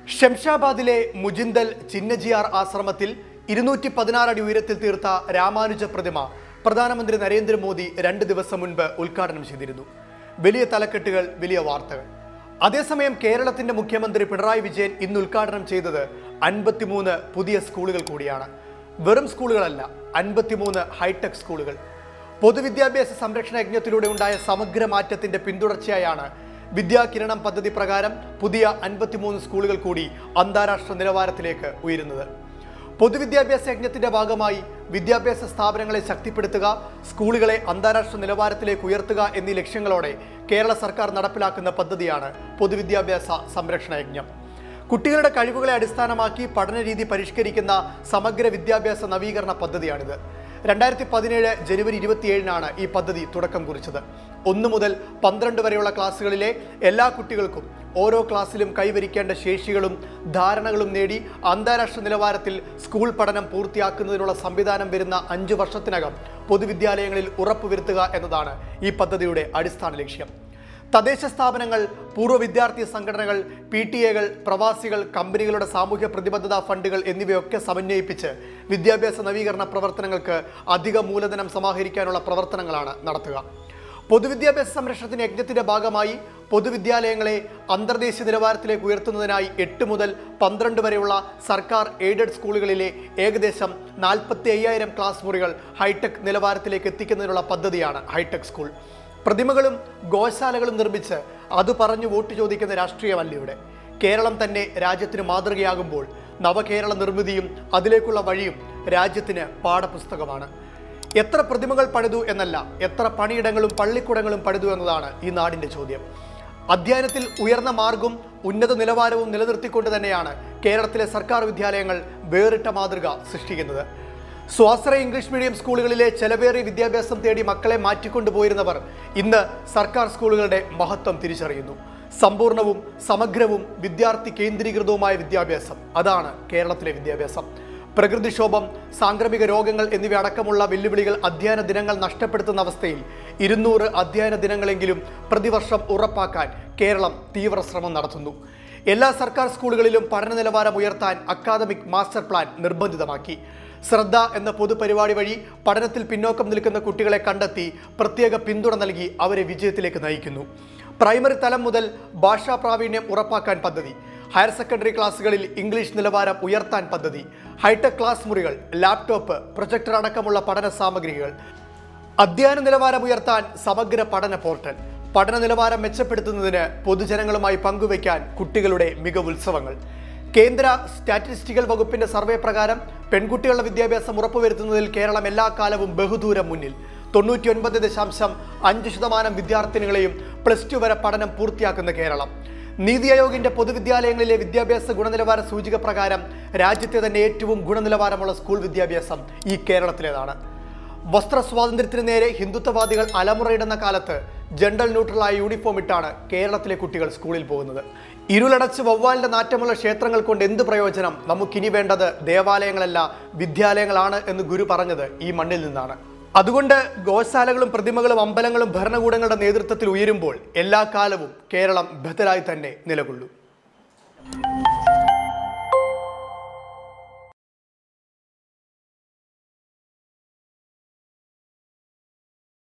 ഷംഷാബാദിലെ മുജിന്തൽ ചിന്നജിയാർ ആശ്രമത്തിൽ ഇരുന്നൂറ്റി പതിനാറ് അടി ഉയരത്തിൽ തീർത്ത രാമാനുജ പ്രതിമ പ്രധാനമന്ത്രി നരേന്ദ്രമോദി രണ്ട് ദിവസം മുൻപ് ഉദ്ഘാടനം ചെയ്തിരുന്നു വലിയ തലക്കെട്ടുകൾ വലിയ വാർത്തകൾ അതേസമയം കേരളത്തിന്റെ മുഖ്യമന്ത്രി പിണറായി വിജയൻ ഇന്ന് ഉദ്ഘാടനം ചെയ്തത് അൻപത്തിമൂന്ന് പുതിയ സ്കൂളുകൾ കൂടിയാണ് വെറും സ്കൂളുകളല്ല അൻപത്തിമൂന്ന് ഹൈടെക് സ്കൂളുകൾ പൊതുവിദ്യാഭ്യാസ സംരക്ഷണ യജ്ഞത്തിലൂടെ ഉണ്ടായ സമഗ്ര മാറ്റത്തിന്റെ പിന്തുടർച്ചയായാണ് വിദ്യാകിരണം പദ്ധതി പ്രകാരം പുതിയ അൻപത്തിമൂന്ന് സ്കൂളുകൾ കൂടി അന്താരാഷ്ട്ര നിലവാരത്തിലേക്ക് ഉയരുന്നത് പൊതുവിദ്യാഭ്യാസ യജ്ഞത്തിന്റെ ഭാഗമായി വിദ്യാഭ്യാസ സ്ഥാപനങ്ങളെ ശക്തിപ്പെടുത്തുക സ്കൂളുകളെ അന്താരാഷ്ട്ര നിലവാരത്തിലേക്ക് ഉയർത്തുക എന്നീ ലക്ഷ്യങ്ങളോടെ കേരള സർക്കാർ നടപ്പിലാക്കുന്ന പദ്ധതിയാണ് പൊതുവിദ്യാഭ്യാസ സംരക്ഷണ യജ്ഞം കുട്ടികളുടെ കഴിവുകളെ അടിസ്ഥാനമാക്കി പഠനരീതി പരിഷ്കരിക്കുന്ന സമഗ്ര വിദ്യാഭ്യാസ നവീകരണ പദ്ധതിയാണിത് രണ്ടായിരത്തി പതിനേഴ് ജനുവരി ഇരുപത്തിയേഴിനാണ് ഈ പദ്ധതി തുടക്കം കുറിച്ചത് ഒന്ന് മുതൽ പന്ത്രണ്ട് വരെയുള്ള ക്ലാസ്സുകളിലെ എല്ലാ കുട്ടികൾക്കും ഓരോ ക്ലാസ്സിലും കൈവരിക്കേണ്ട ശേഷികളും ധാരണകളും നേടി അന്താരാഷ്ട്ര നിലവാരത്തിൽ സ്കൂൾ പഠനം പൂർത്തിയാക്കുന്നതിനുള്ള സംവിധാനം വരുന്ന അഞ്ചു വർഷത്തിനകം പൊതുവിദ്യാലയങ്ങളിൽ ഉറപ്പുവരുത്തുക എന്നതാണ് ഈ പദ്ധതിയുടെ അടിസ്ഥാന ലക്ഷ്യം തദ്ദേശ സ്ഥാപനങ്ങൾ പൂർവ്വ വിദ്യാർത്ഥി സംഘടനകൾ പി ടി എകൾ പ്രവാസികൾ കമ്പനികളുടെ സാമൂഹ്യ പ്രതിബദ്ധതാ ഫണ്ടുകൾ എന്നിവയൊക്കെ സമന്വയിപ്പിച്ച് വിദ്യാഭ്യാസ നവീകരണ പ്രവർത്തനങ്ങൾക്ക് അധിക മൂലധനം സമാഹരിക്കാനുള്ള പ്രവർത്തനങ്ങളാണ് നടത്തുക പൊതുവിദ്യാഭ്യാസ സംരക്ഷണത്തിന് യജ്ഞത്തിന്റെ ഭാഗമായി പൊതുവിദ്യാലയങ്ങളെ അന്തർദേശീയ നിലവാരത്തിലേക്ക് ഉയർത്തുന്നതിനായി എട്ട് മുതൽ പന്ത്രണ്ട് വരെയുള്ള സർക്കാർ എയ്ഡഡ് സ്കൂളുകളിലെ ഏകദേശം നാൽപ്പത്തി അയ്യായിരം ക്ലാസ് മുറികൾ ഹൈടെക് നിലവാരത്തിലേക്ക് എത്തിക്കുന്നതിനുള്ള പദ്ധതിയാണ് ഹൈടെക് സ്കൂൾ പ്രതിമകളും ഗോശാലകളും നിർമ്മിച്ച് അത് പറഞ്ഞു വോട്ട് ചോദിക്കുന്ന രാഷ്ട്രീയമല്ല ഇവിടെ കേരളം തന്നെ രാജ്യത്തിന് മാതൃകയാകുമ്പോൾ നവകേരള നിർമ്മിതിയും അതിലേക്കുള്ള വഴിയും രാജ്യത്തിന് പാഠപുസ്തകമാണ് എത്ര പ്രതിമകൾ പണിതു എന്നല്ല എത്ര പണിയിടങ്ങളും പള്ളിക്കുടങ്ങളും പണിതു എന്നതാണ് ഈ നാടിന്റെ ചോദ്യം അധ്യയനത്തിൽ ഉയർന്ന മാർഗവും ഉന്നത നിലവാരവും നിലനിർത്തിക്കൊണ്ട് തന്നെയാണ് കേരളത്തിലെ സർക്കാർ വിദ്യാലയങ്ങൾ വേറിട്ട മാതൃക സൃഷ്ടിക്കുന്നത് സ്വാശ്രയ ഇംഗ്ലീഷ് മീഡിയം സ്കൂളുകളിലെ ചെലവേറിയ വിദ്യാഭ്യാസം തേടി മക്കളെ മാറ്റിക്കൊണ്ടുപോയിരുന്നവർ ഇന്ന് സർക്കാർ സ്കൂളുകളുടെ മഹത്വം തിരിച്ചറിയുന്നു സമ്പൂർണവും സമഗ്രവും വിദ്യാർത്ഥി കേന്ദ്രീകൃതവുമായ വിദ്യാഭ്യാസം അതാണ് കേരളത്തിലെ വിദ്യാഭ്യാസം പ്രകൃതിക്ഷോഭം സാംക്രമിക രോഗങ്ങൾ എന്നിവ അടക്കമുള്ള വെല്ലുവിളികൾ അധ്യയന ദിനങ്ങൾ നഷ്ടപ്പെടുത്തുന്ന അവസ്ഥയിൽ ഇരുന്നൂറ് അധ്യയന ദിനങ്ങളെങ്കിലും പ്രതിവർഷം ഉറപ്പാക്കാൻ കേരളം തീവ്ര ശ്രമം നടത്തുന്നു എല്ലാ സർക്കാർ സ്കൂളുകളിലും പഠന നിലവാരം ഉയർത്താൻ അക്കാദമിക് മാസ്റ്റർ പ്ലാൻ നിർബന്ധിതമാക്കി ശ്രദ്ധ എന്ന പൊതുപരിപാടി വഴി പഠനത്തിൽ പിന്നോക്കം നിൽക്കുന്ന കുട്ടികളെ കണ്ടെത്തി പ്രത്യേക പിന്തുണ നൽകി അവരെ വിജയത്തിലേക്ക് നയിക്കുന്നു പ്രൈമറി തലം മുതൽ ഭാഷാ പ്രാവീണ്യം ഉറപ്പാക്കാൻ പദ്ധതി ഹയർ സെക്കൻഡറി ക്ലാസ്സുകളിൽ ഇംഗ്ലീഷ് നിലവാരം ഉയർത്താൻ പദ്ധതി ഹൈടെക് ക്ലാസ് മുറികൾ ലാപ്ടോപ്പ് പ്രൊജക്ടർ അടക്കമുള്ള പഠന സാമഗ്രികൾ അധ്യയന നിലവാരം ഉയർത്താൻ സമഗ്ര പഠന പോർട്ടൽ പഠന നിലവാരം മെച്ചപ്പെടുത്തുന്നതിന് പൊതുജനങ്ങളുമായി പങ്കുവയ്ക്കാൻ കുട്ടികളുടെ മികവുത്സവങ്ങൾ കേന്ദ്ര സ്റ്റാറ്റിസ്റ്റിക്കൽ വകുപ്പിന്റെ സർവേ പ്രകാരം പെൺകുട്ടികളുടെ വിദ്യാഭ്യാസം ഉറപ്പുവരുത്തുന്നതിൽ കേരളം എല്ലാ കാലവും ബഹുദൂരം മുന്നിൽ തൊണ്ണൂറ്റി ഒൻപത് ദശാംശം അഞ്ച് ശതമാനം വിദ്യാർത്ഥിനികളെയും പ്ലസ് ടു വരെ പഠനം പൂർത്തിയാക്കുന്ന കേരളം നീതി ആയോഗിന്റെ പൊതുവിദ്യാലയങ്ങളിലെ വിദ്യാഭ്യാസ ഗുണനിലവാര സൂചിക പ്രകാരം രാജ്യത്തെ തന്നെ ഏറ്റവും ഗുണനിലവാരമുള്ള സ്കൂൾ വിദ്യാഭ്യാസം ഈ കേരളത്തിലേതാണ് വസ്ത്ര സ്വാതന്ത്ര്യത്തിന് നേരെ ഹിന്ദുത്വവാദികൾ അലമുറയിടുന്ന കാലത്ത് ജെൻഡർ ന്യൂട്രലായ യൂണിഫോം ഇട്ടാണ് കേരളത്തിലെ കുട്ടികൾ സ്കൂളിൽ പോകുന്നത് ഇരുളടച്ച് വവ്വാലിന്റെ നാറ്റമുള്ള ക്ഷേത്രങ്ങൾ കൊണ്ട് എന്ത് പ്രയോജനം നമുക്കിനി വേണ്ടത് ദേവാലയങ്ങളല്ല വിദ്യാലയങ്ങളാണ് എന്ന് ഗുരു പറഞ്ഞത് ഈ മണ്ണിൽ നിന്നാണ് അതുകൊണ്ട് ഗോശാലകളും പ്രതിമകളും അമ്പലങ്ങളും ഭരണകൂടങ്ങളുടെ നേതൃത്വത്തിൽ ഉയരുമ്പോൾ എല്ലാ കാലവും കേരളം ബദലായി തന്നെ നിലകൊള്ളും